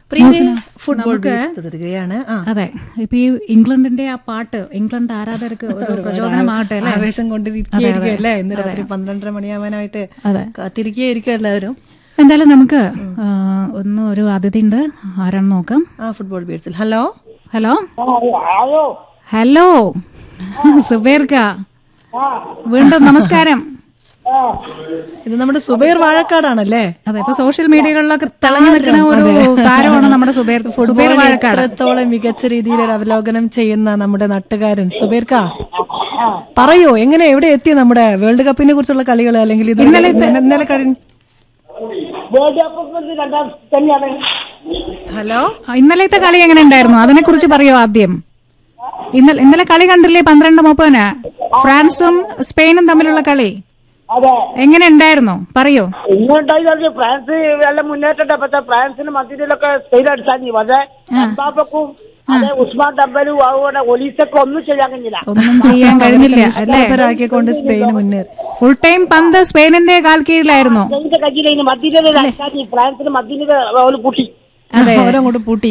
പ്രിയ football beats തുടരുകയാണ് ആ അതെ ഇപ്പൊ ഈ ഇംഗ്ലണ്ടിന്റെ ആ പാട്ട് ഇംഗ്ലണ്ട് ആരാധകർക്ക് ഒരു പ്രചോദനമാകട്ടെ അല്ലേ ആവേശം കൊണ്ടിരിക്കുകയായിരിക്കും അല്ലേ ഇന്ന് രാത്രി പന്ത്രണ്ടര മണിയാവാനായിട്ട് അതെ കാത്തിരിക്കുകയായിരിക്കും എല്ലാവരും എന്തായാലും നമുക്ക് ആ, ഒന്ന് ഒരു അതിഥി ഉണ്ട് ആരാണെന്ന് നോക്കാം ആ ഫുട്ബോൾ ബീറ്റ്സിൽ ഹലോ ഹലോ ഹലോ ഹലോ സുബേർക്ക വീണ്ടും നമസ്കാരം ഇത് നമ്മുടെ സുബൈർ വാഴക്കാടാണല്ലേ അതെ ഇപ്പൊ സോഷ്യൽ മീഡിയകളിലൊക്കെ തിളങ്ങി നിൽക്കുന്ന ഒരു താരമാണ് നമ്മുടെ സുബേർ സുബേർ ഫുട്ബോൾ വാഴക്കാട് എത്രത്തോളം മികച്ച രീതിയിൽ ഒരു അവലോകനം ചെയ്യുന്ന നമ്മുടെ നാട്ടുകാരൻ സുബൈർക്ക പറയൂ എങ്ങനെ എവിടെ എത്തി നമ്മുടെ വേൾഡ് കപ്പിനെ കുറിച്ചുള്ള കളികൾ അല്ലെങ്കിൽ ഇത് ഇന്നലെ കഴിഞ്ഞ വേൾഡ് കപ്പ് രണ്ടാം തന്നെയാണ് ഹലോ ആ, ഇന്നലത്തെ കളി എങ്ങനെ ഉണ്ടായിരുന്നു അതിനെ കുറിച്ച് പറയോ ആദ്യം ഇന്നലെ ഇന്നലെ കളി കണ്ടില്ലേ പന്ത്രണ്ട് മുപ്പതിന് ഫ്രാൻസും സ്പെയിനും തമ്മിലുള്ള കളി അതെ എങ്ങനെ ഉണ്ടായിരുന്നു പറയൂ ഇന്നുണ്ടായി ഫ്രാൻസ് നല്ല മുന്നേറ്റം പക്ഷെ ഫ്രാൻസിന് മധ്യത്തിലൊക്കെ സ്പെയിൻ അടിച്ചാൽ പക്ഷെ എംബാപ്പക്കും അതെ ഉസ്മാൻ ഡമ്പലും അതുപോലെ ഒലീസക്കും ഒന്നും ചെയ്യാൻ കഴിഞ്ഞില്ല ഒന്നും ചെയ്യാൻ കഴിഞ്ഞില്ല അല്ലേ ാക്കിക്കൊണ്ട് സ്പെയിൻ മുന്നേറി ഫുൾ ടൈം പന്ത് സ്പെയിനിന്റെ കാൽ കീഴിലായിരുന്നു സ്പെയിനിന്റെ കയ്യിലെ മധ്യത്തിൽ അടിച്ചാൽ ഫ്രാൻസിന് മധ്യത്തിൽ ഒരു കുട്ടി അതെ അവരങ്ങോട്ട് പൂട്ടി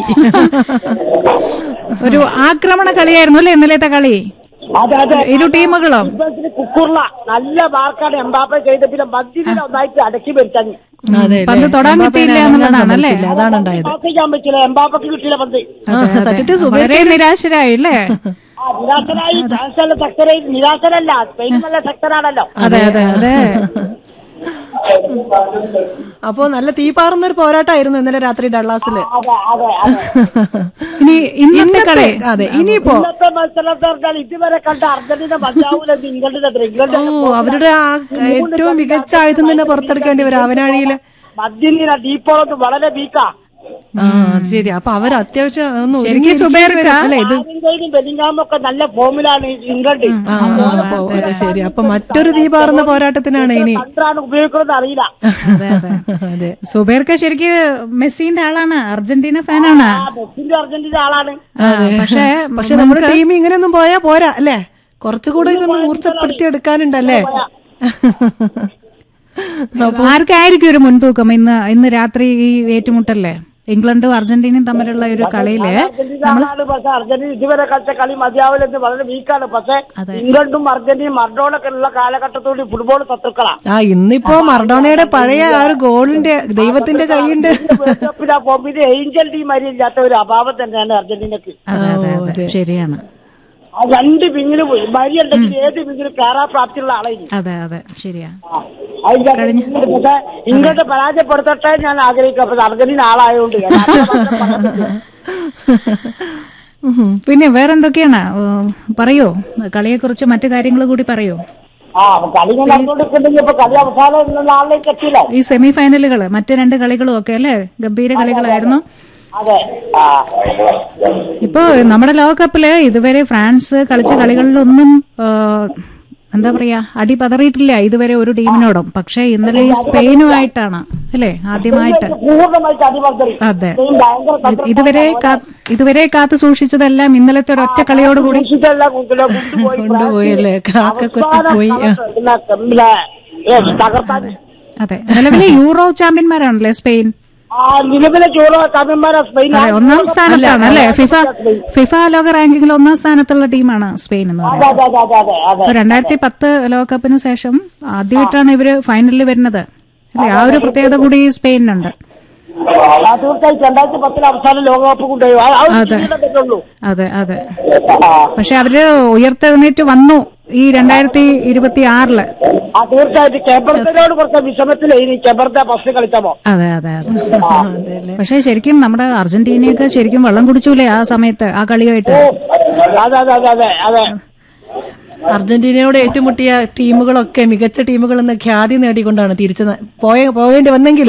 ഒരു ആക്രമണ കളിയായിരുന്നു അല്ലേ ഇന്നലത്തെ കളി അതെ അതെ ഇരു ടീമുകളും ഡിഫൻസിന് കുക്കുറുള്ള നല്ല മാർക്കാണ് എംബാപ്പ ചെയ്ത പിന്നെ മധ്യത്തിൽ ഒന്നായിട്ട് അടക്കി വരുത്താൻ അതെ പന്ത് തൊടാൻ കിട്ടിയില്ല എന്നുള്ളതാണ് അല്ലേ അതാണ് ഉണ്ടായത് പാസ് ചെയ്യാൻ പറ്റില്ല എംബാപ്പക്ക് കിട്ടിയില്ല പന്ത് ആ, സത്യത്തിൽ സുബൈർ വളരെ നിരാശരായി അല്ലേ ആ, നിരാശനായി ഫ്രാൻസ് നല്ല ശക്തരായി നിരാശനല്ല സ്പെയിൻ നല്ല ശക്തനാണല്ലോ അതെ അതെ അതെ അപ്പോ നല്ല തീപാറുന്ന ഒരു പോരാട്ടമായിരുന്നു ഇന്നലെ രാത്രി ഡള്ളാസില് അതെ അതെ അതെ ഇനി ഇന്നത്തെ കളി ഇന്നത്തെ അതെ ഇനിയിപ്പോ ഇന്നത്തെ മത്സരത്തിൽ ഇതുവരെ കണ്ട അർജന്റീന മതിയാവൂല ഇംഗ്ലണ്ടിന്റെ ഇംഗ്ലണ്ട് ഓ അവരുടെ ആ ഏറ്റവും മികച്ച ആയുധം തന്നെ പുറത്തെടുക്കേണ്ടി വരും അവനാഴിയില് മധ്യനിര ഡീപ്പോളൊക്കെ വളരെ വീക്കാ ആ അത് ശരി അപ്പൊ അവർ അത്യാവശ്യം ഒന്ന് ശരിക്കും ഒരുങ്ങി സുബൈർക്ക ഇരിക്കേണ്ടി വരും. അല്ലേ ഇത് ആരിന്റെയും ബെലിംഗാമൊക്കെ നല്ല ഫോമിലാണ് ഇംഗ്ലണ്ട് ആ അപ്പൊ അതെ ശരി അപ്പൊ മറ്റൊരു തീപാറുന്ന പോരാട്ടത്തിനാണ് ഇനി കണ്ടാണ് ഉപയോഗിക്കുന്നത് അറിയില്ല അതെ അതെ അതെ സുബേർക്ക് ശരിക്ക് മെസ്സിന്റെ ആളാണ് അർജന്റീന ഫാനാണ് ആ മെസ്സിന്റെ അർജന്റീന ആളാണ് ആ, പക്ഷേ പക്ഷെ നമ്മുടെ ടീം ഇങ്ങനെയൊന്നും പോയാ പോരാ അല്ലേ കുറച്ചുകൂടെ ഇതൊന്ന് മൂർച്ചപ്പെടുത്തി എടുക്കാനുണ്ടല്ലേ ആർക്കായിരിക്കും ഒരു മുൻതൂക്കം ഇന്ന് ഇന്ന് രാത്രി ഈ ഏറ്റുമുട്ടല്ലേ ഇംഗ്ലണ്ടും അർജന്റീനയും തമ്മിലുള്ള ഒരു കളിയില് അർജന്റീന ആളാണ് പക്ഷെ അർജന്റീന ഇതുവരെ കളിച്ച കളി മതിയാവില്ലെന്ന് വളരെ വീക്കാണ് പക്ഷെ അതെ. ഇംഗ്ലണ്ടും അർജന്റീനയും മർഡോണൊക്കെ ഉള്ള കാലഘട്ടത്തോട് ഫുട്ബോൾ ശത്രുക്കളാ ആ ഇന്നിപ്പോ മറഡോണയുടെ പഴയ ആ ഒരു ഗോളിന്റെ ദൈവത്തിന്റെ കൈയുണ്ട് വേൾഡ് കപ്പിൽ ആ ഫോമിൽ ഏഞ്ചൽ ടീം അരിയില്ലാത്ത ഒരു അഭാവം തന്നെയാണ് അർജന്റീനക്ക് അതെ അതെ അതെ ശരിയാണ് ആ രണ്ട് പിങ്ങിലും മരി ഉണ്ടെങ്കിൽ ഏത് പിങ്ങിലും കയറാൻ പ്രാപ്തിയുള്ള ആളായിരിക്കും അതെ അതെ ശരിയാ അതിന്റെ പക്ഷെ ഇംഗ്ലണ്ട് പരാജയപ്പെടുത്തട്ടെ ഞാൻ ആഗ്രഹിക്കാം പക്ഷെ അർജന്റീന ആളായതുകൊണ്ട് ഉം. പിന്നെ വേറെന്തൊക്കെയാണ് ഏ, പറയോ കളിയെക്കുറിച്ച് മറ്റു കാര്യങ്ങൾ കൂടി പറയോ ആ കളി ഞാൻ നടന്നുകൊണ്ടിരിക്കുന്നുണ്ടെങ്കിൽ ഇപ്പൊ കളി അവസാനം എന്നുള്ള ആളിലേക്ക് എത്തിയില്ല ഈ സെമി ഫൈനലുകൾ മറ്റു രണ്ട് കളികളും ഒക്കെ അല്ലേ ഗംഭീര കളികളായിരുന്നു അതെ ആ ഇപ്പോ നമ്മുടെ ലോകകപ്പില് ഇതുവരെ ഫ്രാൻസ് കളിച്ച കളികളിലൊന്നും ആ, എന്താ പറയാ അടി പതറിയിട്ടില്ല ഇതുവരെ ഒരു ടീമിനോടും പക്ഷെ ഇന്നലെ ഈ സ്പെയിനുമായിട്ടാണ് അല്ലേ ആദ്യമായിട്ട് പൂർണ്ണമായിട്ട് അടിമർദ്ദറി അതെ ഭയങ്കര ഇത് ഇതുവരെ കാ- ഇതുവരെ കാത്തു സൂക്ഷിച്ചതെല്ലാം ഇന്നലത്തെ ഒരൊറ്റ കളിയോടുകൂടി സൂക്ഷിച്ചെല്ലാം കൊണ്ടുപോയി കൊണ്ടുപോയി കൊണ്ടുപോയി അല്ലേ കാക്ക കൊത്തിപ്പോയി ആ. തകർത്താൻ അതെ നിലവിലെ യൂറോ ചാമ്പ്യന്മാരാണല്ലേ സ്പെയിൻ ആ നിലവിലെ ചോറോ ചാമ്പ്യന്മാരെ സ്പെയിൻ അതെ ഒന്നാം സ്ഥാനത്താണ് അല്ലേ ഫിഫ ഫിഫ ലോക റാങ്കിങ്ങിൽ ഒന്നാം സ്ഥാനത്തുള്ള ടീമാണ് സ്പെയിൻ എന്ന് പറയുന്നത് അതെ അതെ അതെ അതെ അതെ ഇപ്പൊ രണ്ടായിരത്തി പത്ത് ലോകകപ്പിന് ശേഷം ആദ്യമായിട്ടാണ് ഇവര് ഫൈനലിൽ വരുന്നത് അല്ലെ ആ ഒരു പ്രത്യേകത കൂടി സ്പെയിനിനുണ്ട് ആ, തീർച്ചയായും രണ്ടായിരത്തി പത്തിൽ അവസാനം ലോകകപ്പ് കൊണ്ടുപോയി ആ- ആ ഒരു അതെ. ടീമിനെ പറ്റുള്ളൂ അതെ അതെ ആ, പക്ഷെ അവര് ഉയർത്തെഴുന്നേറ്റ് വന്നു ഈ രണ്ടായിരത്തി ഇരുപത്തി ആറില് ആ തീർച്ചയായിട്ടും കെബർത്തനോട് കുറച്ച് വിഷമത്തിലായി കെബർത്ത ഫസ്റ്റ് കളിച്ചപ്പോ അതെ അതെ അതെ അതെ അല്ലേ പക്ഷെ ശരിക്കും നമ്മുടെ അർജന്റീനയൊക്കെ ശരിക്കും വെള്ളം കുടിച്ചൂലേ ആ സമയത്ത് ആ കളിയായിട്ട് അതെ അതെ അതെ അതെ അതെ അർജന്റീനയോട് ഏറ്റുമുട്ടിയ ടീമുകളൊക്കെ മികച്ച ടീമുകൾ എന്ന ഖ്യാതി നേടിക്കൊണ്ടാണ് തിരിച്ചു ന- പോയ പോകേണ്ടി വന്നെങ്കിലും